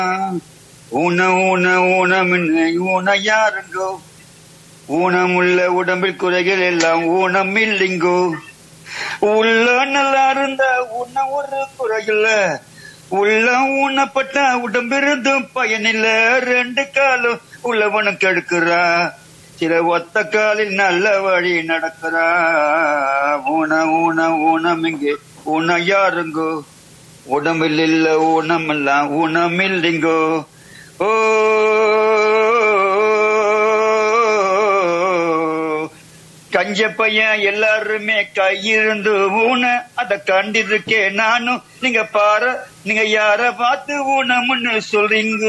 ஊன ஊன ஊனமின்னு ஊன யாருங்கோ ஊனமுள்ள உடம்பில் குறைகள் எல்லாம் ஊனம் இல்லைங்கோ உள்ள நல்லா இருந்தா உன்ன ஒரு குறையில்ல உள்ள ஊனப்பட்ட உடம்பிருந்தும் பயனில்ல ரெண்டு காலம் உள்ளவனும் கெடுக்கிறா சில ஒத்த காலில் நல்ல வழி நடக்கிறா ஊன ஊன ஊனம் இங்கே ஊன யாருங்கோ உடம்பில் இல்ல ஊனம் எல்லாம் ஊனம் இல்லைங்கோ ஓ கஞ்ச பையன் எல்லாருமே கையிருந்து ஊன அத கண்டிருக்கேன் நானும் நீங்க பாரு நீங்க யார பார்த்து ஊனம்னு சொல்றீங்க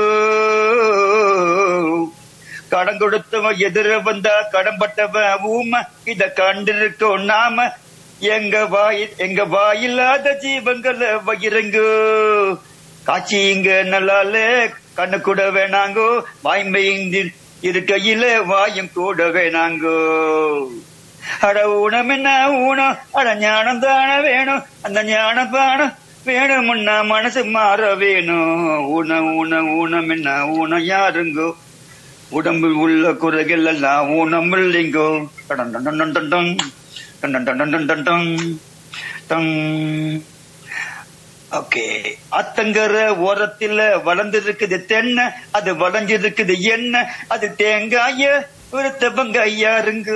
கடன் கொடுத்தவன் எதிர வந்தா கடன்பட்டவன் ஊம இத கண்டிருக்கோம் நாம எங்க வாய் எங்க வாயில்லாத ஜீவங்களை வயிறங்க காட்சி இங்க நல்லால கண்ணு கூட வேணாங்கோ வாய்மைந்து இருக்கையில வாயும் கூட வேணாங்கோ அட ஊனம் என்ன ஊனம் அட ஞானம் தானே வேணும் அந்த ஞானம் பானம் வேணும்னா மனசு மாற வேணும் ஊன ஊன ஊனம் என்ன ஊனம் யாருங்கோ உடம்பில் உள்ள குறைகள் எல்லாம் ஊனம் இல்லைங்கோ டன் டன் டன் டன் டன் டன் டன் டன் டன் டன் டன் டன் ஓகே அத்தங்கர ஓரத்துல வளர்ந்திருக்குது தென்னை அது வளைஞ்சிருக்குது என்ன அது தேங்காய ஒருத்த வெங்காயாருங்க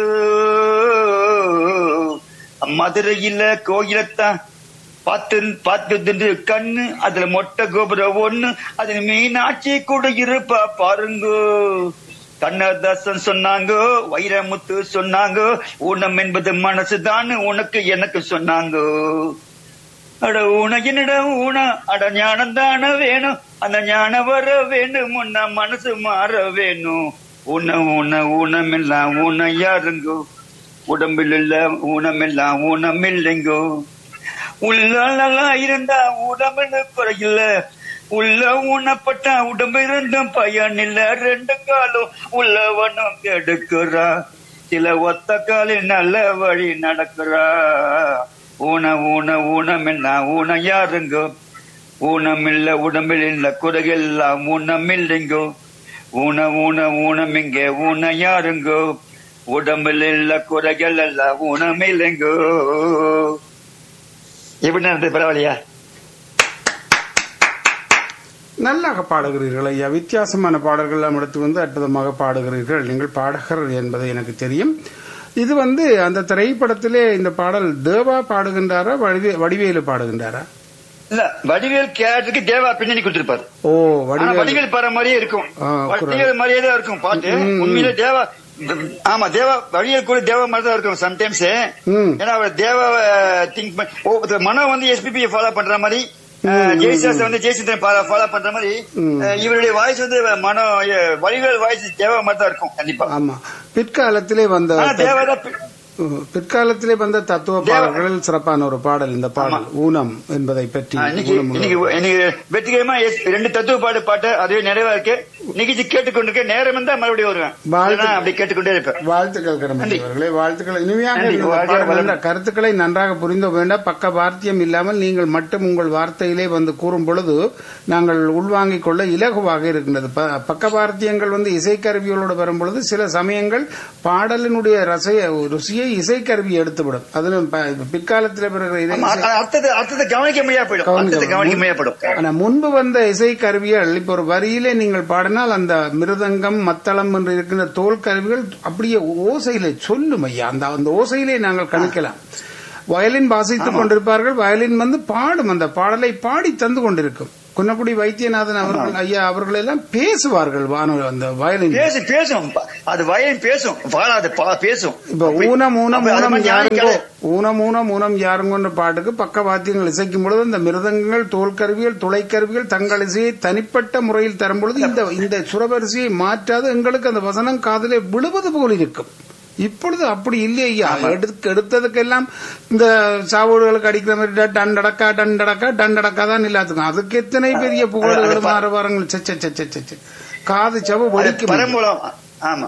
மதுரையில கோயிலத்தான் பார்த்து பார்த்து கண்ணு அதுல மொட்டை கோபுரம் ஒண்ணு அதுல மீனாட்சி கூட இருப்பா பாருங்க கண்ணதாசன் சொன்னாங்க வைரமுத்து சொன்னாங்க ஊனம் என்பது மனசுதான் உனக்கு எனக்கு சொன்னாங்க அட ஊன என்னட ஊன அட ஞானம் தானே வேணும் அந்த ஞானம் வர வேண்டும் உன்ன மனசு மாற வேணும் ஊன ஊன ஊனமெல்லாம் ஊன யாருங்கோ உடம்பில் இல்ல ஊனமெல்லாம் ஊனம் இல்லைங்கோ உள்ள நல்லா இருந்தா உடம்புன்னு குறையில்ல உள்ள ஊனப்பட்ட உடம்பு இருந்தும் பயன் இல்ல ரெண்டு காலம் உள்ளவனும் கெடுக்கிறா சில ஒத்த காலில் நல்ல வழி நடக்கிறா ஊன ஊன ஊனம் என்ன ஊன யாருங்கோ ஊனம் இல்ல உடம்பில் இல்ல குறையெல்லாம் ஊனம் இல்லைங்கோ ஊன ஊன ஊனம் இங்கே ஊன யாருங்கோ உடம்பில் இல்ல குறைகள் எல்லாம் ஊனம் இல்லைங்கோ எப்படி நடந்தது பரவாயில்லையா நல்லாக பாடுகிறீர்கள் ஐயா வித்தியாசமான பாடல்கள் எல்லாம் எடுத்து வந்து அற்புதமாக பாடுகிறீர்கள் நீங்கள் பாடகர் என்பது எனக்கு தெரியும் இது வந்து அந்த திரைப்படத்திலே இந்த பாடல் தேவா பாடுகின்றாரா வடிவே வடிவேலு பாடுகின்றாரா இல்ல வடிவேல் கேரக்டருக்கு தேவா பின்னணி கொடுத்திருப்பாரு ஓ ஆனா வடிவேலு வடிவேல் பாடுற மாதிரியே இருக்கும் ஆ, குரல். வடிவேல் மாதிரியே தான் இருக்கும் பாட்டு ம், ம். உண்மையிலே தேவா ஆமா தேவா வடிவேல் கூட தேவா மாதிரி தான் இருக்கும் சம்டைம்ஸ் ம். ஏன்னா அவர் தேவாவை திங்க் மனோ வந்து எஸ்பிபி ஃபாலோ பண்ற மாதிரி ஜெய்சாஸ் வந்து ஜெய்சந்திரன் ஃபாலோ பண்ற மாதிரி ம். அஹ், இவருடைய வாய்ஸ் வந்து மனோ அஹ், வடிவேல் வாய்ஸ் தேவா மாதிரி தான் இருக்கும் கண்டிப்பா ஆமா பிற்காலத்திலே வந்த ஆனா தேவா தான் பி- உம், பிற்காலத்திலே வந்த தத்துவ பாடல்களில் சிறப்பான ஒரு பாடல் இந்த பாடல் ஊனம் என்பதை பற்றி ஆ, இன்னைக்கு ஊனம் இன்னைக்கு இன்னைக்கு வெற்றிகரமா எஸ்- ரெண்டு தத்துவ பாடு பாட்டு அதுவே நிறைவா இருக்கு நிகழ்ச்சி கேட்டுக்கொண்டிருக்க நேரம் இருந்தா மறுபடியும் வருவேன் வாழ்த்து- இல்லைன்னா அப்படி கேட்டுக்கொண்டே இருப்பேன் வாழ்த்துக்கள் கடமை அவர்களே வாழ்த்துக்கள் இனிமையாக நன்றி. இருந்தது. வாழ்க பாடல் வளமுடன். நல்ல கருத்துக்களை நன்றாக புரிந்து வேண்டாம் பக்க வார்த்தியம் இல்லாமல் நீங்கள் மட்டும் உங்கள் வார்த்தையிலே வந்து கூறும் பொழுது நாங்கள் உள்வாங்கிக் கொள்ள இலகுவாக இருக்கின்றது ப- பக்க வார்த்தியங்கள் வந்து இசைக்கருவிகளோடு வரும் பொழுது சில சமயங்கள் பாடலினுடைய ரசைய ருசியை இசைக்கருவி எடுத்துவிடும் அதிலும் ப- பிற்காலத்தில் பிறகு இதை ஆமா, அ- அர்த்தத்தை அர்த்தத்தை கவனிக்க முடியா போயிடும் அர்த்தத்தை கவனிக்க முடியா போயிடும் ஆனா முன்பு வந்த இசை கருவிகள் இப்ப ஒரு வரியிலே நீங்கள் பாடினால் அந்த மிருதங்கம் மத்தளம் என்று இருக்கின்ற தோல் கருவிகள் அப்படியே ஓசையிலே சொல்லும் ஐயா அந்த அந்த ஓசையிலே நாங்கள் கணிக்கலாம் வயலின் வாசித்துக் கொண்டிருப்பார்கள் வயலின் வந்து பாடும் அந்த பாடலை பாடி தந்து கொண்டிருக்கும் குன்னக்குடி வைத்தியநாதன் அவர்கள் ஐயா அவர்கள் எல்லாம் பேசுவார்கள் வானொலி அந்த வயலின் பேசு பேசும் அது வயலின் பேசும் பாடாது பா- பேசும் இப்ப ஊனம் ஊனம் அப்ப அது ஊனம் மாதிரி யாருங்கோ ஞானிகள் ஊனம் ஊனம் ஊனம் யாருங்கோன்ற பாட்டுக்கு பக்க வாத்தியங்கள் இசைக்கும் பொழுது இந்த மிருதங்கங்கள் தோல்கருவிகள் துளைக்கருவிகள் தங்கள் இசையை தனிப்பட்ட முறையில் தரும் பொழுது இந்த இந்த சுரவரிசையை மாற்றாது எங்களுக்கு அந்த வசனம் காதிலே விழுவது போல் இருக்கும் இப்பொழுது அப்படி இல்லை ஐயா எடுத்து எடுத்ததுக்கெல்லாம் இந்த சாவோடுகளுக்கு அடிக்கிற மாதிரி ட- டன் டடக்கா டன் டடக்கா டன் டடக்கா தான் இல்லாத்துக்கும் அதுக்கு எத்தனை பெரிய புகழ்களும் ஆரவாரங்கள் சச்ச சச்ச சச்ச காது சவ அது வலிக்கும் பரம்பூலம் ஆமா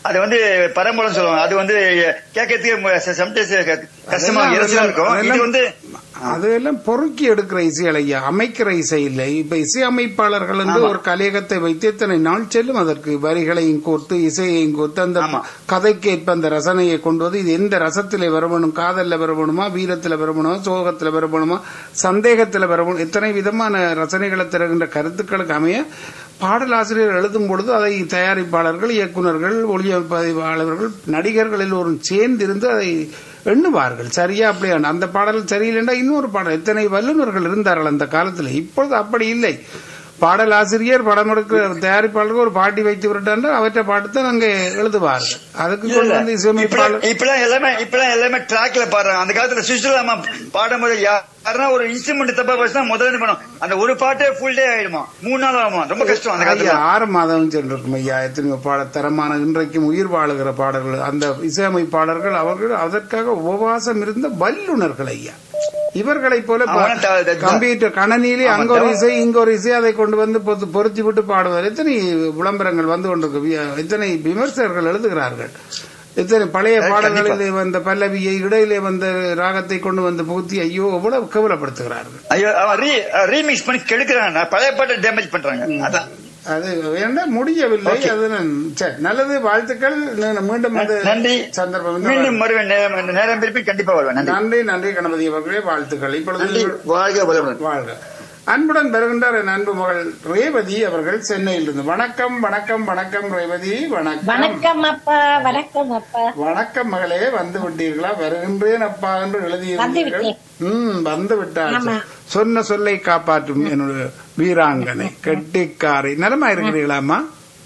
அது வந்து பரம்பரம் சொல்லுவாங்க அது வந்து கேட்கறதுக்கு சம்டைம்ஸ் கஷ்டமா அதெல்லாம் இறைச்சலா இருக்கும் இது அதெல்லாம் வந்து அதெல்லாம் பொறுக்கி எடுக்கிற இசைகள் ஐயா அமைக்கிற இசை இல்லை இப்ப இசை அமைப்பாளர்கள் வந்து ஒரு கலையகத்தை வைத்து எத்தனை நாள் செல்லும் அதற்கு வரிகளையும் கோர்த்து இசையையும் கோர்த்து அந்த ஆமா. கதைக்கு ஏற்ப அந்த ரசனையை கொண்டு வந்து இது எந்த ரசத்திலே வரணும் காதல்ல வரணுமா வீரத்துல வரணுமா சோகத்துல வரணுமா சந்தேகத்துல வரணும் எத்தனை விதமான ரசனைகளை தருகின்ற கருத்துக்களுக்கு அமைய பாடலாசிரியர் எழுதும் பொழுது அதை தயாரிப்பாளர்கள் இயக்குனர்கள் ஒளிபதிவாளர்கள் நடிகர்கள் எல்லோரும் சேர்ந்திருந்து அதை எண்ணுவார்கள் சரியா அப்படியா அந்த பாடல் சரியில்லைன்னா இன்னொரு பாடல் எத்தனை வல்லுநர்கள் இருந்தார்கள் அந்த காலத்துல இப்பொழுது அப்படி இல்லை பாடல் ஆசிரியர் படம் எடுக்கிற தயாரிப்பாளருக்கு ஒரு பாட்டி வைத்து விட்டார்கள் அவற்றை பாட்டுத்தான் அங்கே எழுதுவார்கள் அதுக்கு கொண்டு வந்து இசையமைப்பாளர் இப்பெல்லாம் இப்பெல்லாம் எல்லாமே இப்பெல்லாம் எல்லாமே ட்ராக்ல பாடுறாங்க அந்த காலத்துல சுவிட்சர்லாமா பாடும்போது யாருன்னா ஒரு இன்ஸ்ட்ருமெண்ட் தப்பா பேசினா முதல்ல இருந்து பண்ணும் அந்த ஒரு பாட்டே ஃபுல் டே ஆயிடுமா மூணு நாள் ஆகுமா ரொம்ப கஷ்டம் அந்த ஐயா காலத்துல ஆறு மாதம் சென்றிருக்கும் ஐயா எத்தனையோ பாட தரமான இன்றைக்கும் உயிர் வாழுகிற பாடல்கள் அந்த இசையமைப்பாளர்கள் அவர்கள் அதற்காக உபவாசம் இருந்த வல்லுனர்கள் ஐயா இவர்களைப் போல ப- அவன் த- த- கம்ப்யூட்டர் கணனியிலே அவன் அங்க ஒரு தவ- இசை இங்க ஒரு இசை அதை கொண்டு வந்து பொத்து- பொருத்தி விட்டு பாடுவார் எத்தனை விளம்பரங்கள் வந்து கொண்டிருக்கு வி- எத்தனை விமர்சகர்கள் எழுதுகிறார்கள் எத்தனை பழைய கண்டிப்பா. பாடல்களிலே வந்த பல்லவியை இடையிலே வந்த ராகத்தை கொண்டு வந்து புகுத்தி ஐயோ எவ்வளவு கேவலப்படுத்துகிறார்கள் ஐயோ அவன் ரீ ரீமிக்ஸ் பண்ணி கெடுக்கிறாங்க பழைய பாட்டை டேமேஜ் பண்றாங்க அதான் அது என்ன முடியவில்லை Okay. அது நான்- சரி நல்லது வாழ்த்துக்கள் நான் மீண்டும் வந்து நன்றி சந்தர்ப்பம் இருந்தால் மீண்டும் வருவேன் நேரம் நேரம் திருப்பி கண்டிப்பா வருவேன் நன்றி நன்றி நன்றி கணபதி அவர்களே வாழ்த்துக்கள் இப்பொழுது நன்றி வாழ்க வளமுடன் வாழ்க அன்புடன் பெறுகின்றார் என் அன்பு மகள் ரேவதி அவர்கள் சென்னையிலிருந்து வணக்கம் வணக்கம் வணக்கம் ரேவதி வணக்கம் வணக்கம் அப்பா வணக்கம் அப்பா வணக்கம் மகளே வந்து விட்டீர்களா வருகின்றேன் அப்பா என்று எழுதியிருந்தீர்கள் வந்து ம் வந்து விட்டார் ஆமா. சொன்ன சொல்லை காப்பாற்றும் என்னுடைய வீராங்கனை கெட்டிக்காரை நலமா இருக்கிறீர்களாமா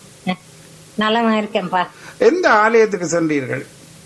நலமா இருக்கேன்ப்பா எந்த ஆலயத்துக்கு சென்றீர்கள்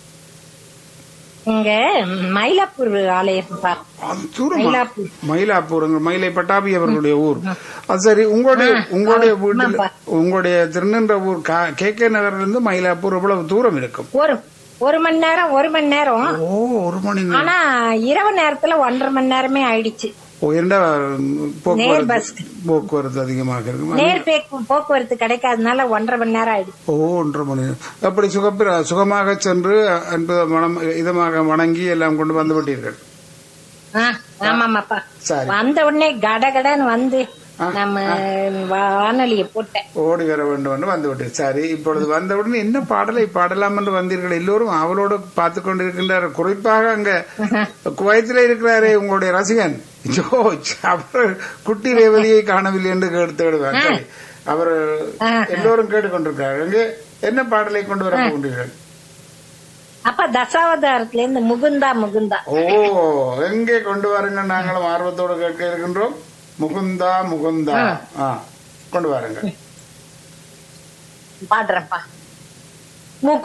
இங்க மயிலாப்பூர் ஆலயம்ப்பா அது தூரமா? மயிலாப்பூர். மயிலாப்பூர் உங்க மயிலை பட்டாபி அவர்களுடைய ஊர் அது சரி உங்களுடைய உங்களுடைய ஆமா, வீட்டில் ஆமாப்பா. உங்களுடைய திருநின்ற ஊர் கே கே நகர்ல இருந்து மயிலாப்பூர் எவ்வளவு தூரம் இருக்கும் ஒரு ஒரு மணி நேரம் ஒரு மணி நேரம் ஓ ஒரு மணி நேரம் ஆனா இரவு நேரத்துல ஒன்றரை மணி நேரமே ஆயிடுச்சு ஓ, என்ன நேர் போக்குவரத்து பஸ். போக்குவரத்து அதிகமாக இருக்கும் நேர் பேக்கு போக்குவரத்து கிடைக்காதனால ஒன்றரை மணி நேரம் ஆயிடுச்சு ஓ ஒன்றரை மணி நேரம் அப்படி சுகப்பிர சுகமாக சென்று அன்பு மனம் இதமாக வணங்கி எல்லாம் கொண்டு வந்து விட்டீர்கள் ஆ, ஆமாமாப்பா சரி. வந்த உடனே கடகடன்னு வந்து ஆ, நம்ம வானொலிய போட்டேன் ஓடி வர வேண்டும் என்று வந்து விட்டீர்கள் சரி இப்பொழுது வந்தவுடன் என்ன பாடலை பாடலாம் என்று வந்தீர்கள் எல்லோரும் அவளோடு பார்த்து கொண்டிருக்கின்றார் குறிப்பாக அங்க குவைத்தில இருக்கிறாரே உங்களுடைய ரசிகன் ஜோர்ஜ் அவர் குட்டி ரேவதியை காணவில்லை என்று கேட்டு விடுவார் சரி. அவர் எல்லோரும் கேட்டுக்கொண்டிருக்கிறார் அங்கே என்ன பாடலை கொண்டு வர போகின்றீர்கள் அப்ப தசாவதாரத்துல இருந்து முகுந்தா முகுந்தா ஓ எங்கே கொண்டு வாருங்க நாங்களும் ஆர்வத்தோடு கேட்க இருக்கின்றோம் முகுந்தா முகுந்தா ஆ கொண்டு வாருங்க பாடுறேன்ப்பா முகு